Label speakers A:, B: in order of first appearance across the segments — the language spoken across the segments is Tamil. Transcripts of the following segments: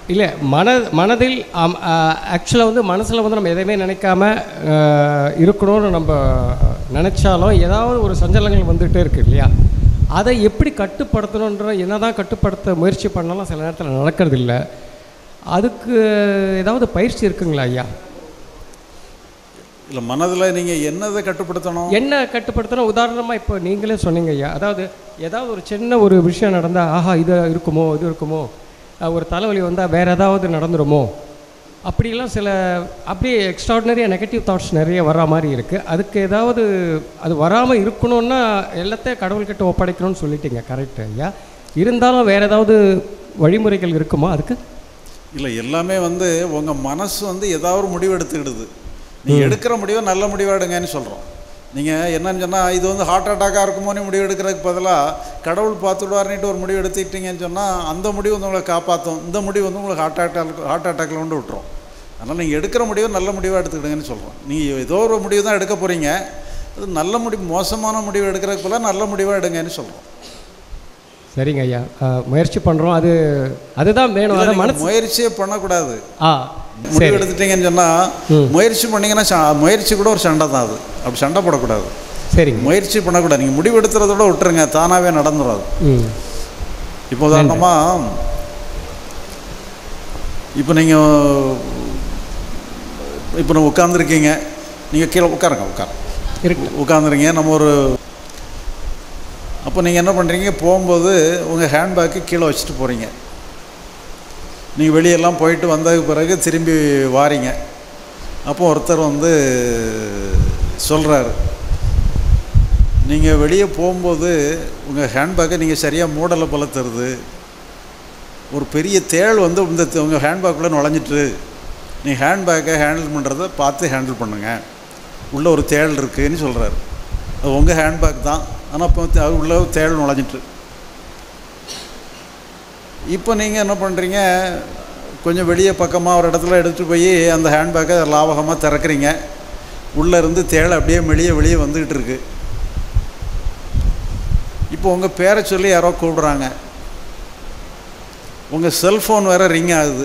A: இல்லை மன மனதில் ஆக்சுவலாக வந்து மனசில் வந்து நம்ம எதையுமே நினைக்காம அஹ், இருக்கணும்னு நம்ம நினச்சாலும் ஏதாவது ஒரு சஞ்சலங்கள் வந்துகிட்டே இருக்கு இல்லையா அதை எப்படி கட்டுப்படுத்தணுன்ற என்னதான் கட்டுப்படுத்த முயற்சி பண்ணாலும் சில நேரத்தில் நடக்கிறது இல்லை அதுக்கு ஏதாவது பயிற்சி இருக்குங்களா ஐயா
B: இல்லை மனதில் நீங்கள் என்னதை கட்டுப்படுத்தணும்
A: என்ன கட்டுப்படுத்தணும் உதாரணமாக இப்போ நீங்களே சொன்னீங்க ஐயா அதாவது ஏதாவது ஒரு சின்ன ஒரு விஷயம் நடந்தால் ஆஹா இது இருக்குமோ இது இருக்குமோ அஹ் ஒரு தலைவலி வந்தால் வேறு ஏதாவது நடந்துருமோ அப்படிலாம் சில அப்படியே எக்ஸ்ட்ராடினரியாக நெகட்டிவ் தாட்ஸ் நிறைய வர்ற மாதிரி இருக்குது அதுக்கு ஏதாவது அது வராமல் இருக்கணும்னா எல்லாத்தையும் கடவுள்கிட்ட ஒப்படைக்கணும்னு சொல்லிட்டீங்க கரெக்ட் ஐயா இருந்தாலும் வேறு ஏதாவது வழிமுறைகள் இருக்குமா அதுக்கு
B: இல்லை எல்லாமே வந்து உங்கள் மனசு வந்து ஏதாவது ஒரு முடிவு எடுத்துக்கிடுது நீங்கள் எடுக்கிற முடிவை நல்ல முடிவாக எடுங்கன்னு சொல்கிறோம் நீங்கள் என்னன்னு சொன்னால் இது வந்து ஹார்ட் அட்டாக்காக இருக்குமோன்னு முடிவு எடுக்கிறதுக்கு பதிலாக கடவுள் பார்த்துடுவார்னிட்டு ஒரு முடிவு எடுத்துக்கிட்டீங்கன்னு சொன்னால் அந்த முடிவு வந்து உங்களை காப்பாற்றும் இந்த முடிவு வந்து உங்களுக்கு ஹார்ட் அட்டாக் ஹார்ட் அட்டாக்கில் கொண்டு விட்டுரும் அதனால் நீங்கள் எடுக்கிற முடிவை நல்ல முடிவாக எடுத்துக்கிடுங்கன்னு சொல்கிறோம் நீங்கள் ஏதோ ஒரு முடிவு தான் எடுக்க போகிறீங்க அது நல்ல முடிவு மோசமான முடிவு எடுக்கிறதுக்கு பதிலாக நல்ல முடிவாக எடுங்கன்னு சொல்கிறோம்
A: சரிங்க ஐயா அஹ் முயற்சி பண்ணுறோம் அது அதுதான் வேணும் அதை மனசு
B: முயற்சியே பண்ணக்கூடாது
A: ஆ
B: முடிவு
A: சரி
B: எடுத்துட்டீங்கன்னு சொன்னால் முயற்சி பண்ணீங்கன்னா ச- முயற்சி கூட ஒரு சண்டை தான் அது அப்படி சண்டை போடக்கூடாது
A: சரிங்க
B: முயற்சி பண்ணக்கூடாது நீங்கள் முடிவு எடுத்துறதோட விட்டுருங்க தானாகவே நடந்துடும் அது
A: ம்
B: இப்போ உதாரணமாக இப்போ நீங்கள் இப்போ நம்ம உட்காந்துருக்கீங்க நீங்கள் கீழே உட்காருங்க உட்காரு
A: இருக்கு
B: உட்காந்துருங்க நம்ம ஒரு அப்போ நீங்கள் என்ன பண்ணுறீங்க போகும்போது உங்கள் ஹேண்ட்பேக்கு கீழே வச்சுட்டு போகிறீங்க நீங்கள் வெளியெல்லாம் போயிட்டு வந்ததுக்கு பிறகு திரும்பி வாரீங்க அப்போ ஒருத்தர் வந்து சொல்கிறாரு நீங்கள் வெளியே போகும்போது உங்கள் ஹேண்ட்பேக்கை நீங்கள் சரியாக மூடலை போல தருது ஒரு பெரிய தேள் வந்து இந்த உங்கள் ஹேண்ட்பேக்குள்ளே நுழைஞ்சிட்டு நீ ஹேண்ட்பேக்கை ஹேண்டில் பண்ணுறத பார்த்து ஹேண்டில் பண்ணுங்கள் உள்ளே ஒரு தேள் இருக்குன்னு சொல்கிறாரு அது உங்கள் ஹேண்ட்பேக் தான் ஆனால் இப்போ அது உள்ள ஒரு தேள் நுழைஞ்சிட்டு இப்போ நீங்கள் என்ன பண்ணுறீங்க கொஞ்சம் வெளியே பக்கமாக ஒரு இடத்துல எடுத்துகிட்டு போய் அந்த ஹேண்ட்பேக்கை லாவகமாக திறக்கிறீங்க உள்ளே இருந்து தேள் அப்படியே வெளியே வெளியே வந்துக்கிட்டு இருக்கு இப்போ உங்கள் பேரை சொல்லி யாரோ கூப்பிடுறாங்க உங்கள் செல்ஃபோன் வேறு ரிங் ஆகுது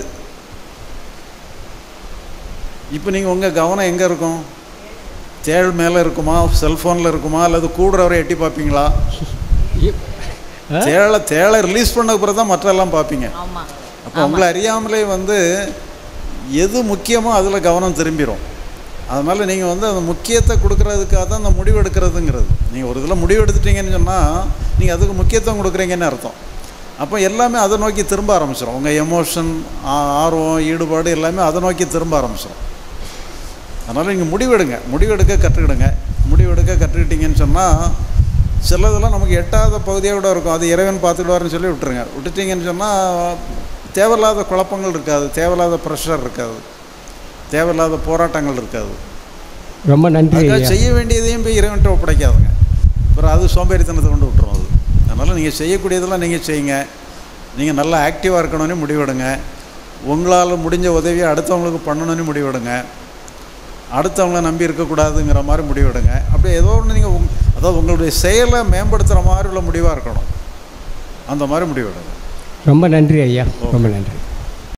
B: இப்போ நீங்கள் உங்கள் கவனம் எங்கே இருக்கும் தேள் மேலே இருக்குமா செல்ஃபோனில் இருக்குமா அல்லது கூடுறவரை எட்டி பார்ப்பீங்களா
A: இ- ஆ?
B: தேளை தேளை ரிலீஸ் பண்ண பிறகு தான் மற்றெல்லாம் பார்ப்பீங்க
C: ஆமாம்
B: அப்போ உங்களை அறியாமலே வந்து எது முக்கியமோ அதில் கவனம் திரும்பிடும் அதனால் நீங்கள் வந்து அந்த முக்கியத்தை கொடுக்கறதுக்காக தான் அந்த முடிவு எடுக்கிறதுங்கிறது நீங்கள் ஒரு இதில் முடிவு எடுத்துட்டீங்கன்னு சொன்னால் நீங்கள் அதுக்கு முக்கியத்துவம் கொடுக்குறீங்கன்னு அர்த்தம் அப்போ எல்லாமே அதை நோக்கி திரும்ப ஆரம்பிச்சிடும் உங்கள் எமோஷன் ஆர்வம் ஈடுபாடு எல்லாமே அதை நோக்கி திரும்ப ஆரம்பிச்சிடும் அதனால் நீங்கள் முடிவெடுங்க முடிவெடுக்க கற்றுக்கிடுங்க முடிவெடுக்க கற்றுக்கிட்டீங்கன்னு சொன்னால் சிலதெல்லாம் நமக்கு எட்டாத பகுதியாக கூட இருக்கும் அது இறைவன் பார்த்துடுவாருன்னு சொல்லி விட்டுருங்க விட்டுட்டீங்கன்னு சொன்னால் தேவையில்லாத குழப்பங்கள் இருக்காது தேவையில்லாத ப்ரெஷர் இருக்காது தேவையில்லாத போராட்டங்கள் இருக்காது
A: ரொம்ப நன்றி
B: அதுக்காக
A: ஐயா
B: செய்ய வேண்டியதையும் போய் இறைவன்ட்ட ஒப்படைக்காதுங்க அப்புறம் அது சோம்பேறித்தனத்தை கொண்டு விட்டுரும் அது அதனால் நீங்கள் செய்யக்கூடியதெல்லாம் நீங்கள் செய்யுங்க நீங்கள் நல்லா ஆக்டிவாக இருக்கணும்னு முடிவெடுங்க உங்களால் முடிஞ்ச உதவியை அடுத்தவங்களுக்கு பண்ணணும்னு முடிவெடுங்க அடுத்தவங்கள நம்பி இருக்கக்கூடாதுங்கிற மாதிரி முடிவெடுங்க அப்படியே ஏதோ ஒன்று நீங்கள் உங் அதாவது உங்களுடைய செயலை மேம்படுத்துகிற மாதிரி உள்ள முடிவாக இருக்கணும் அந்த மாதிரி முடிவெடுங்க
A: ரொம்ப நன்றி ஐயா ரொம்ப நன்றி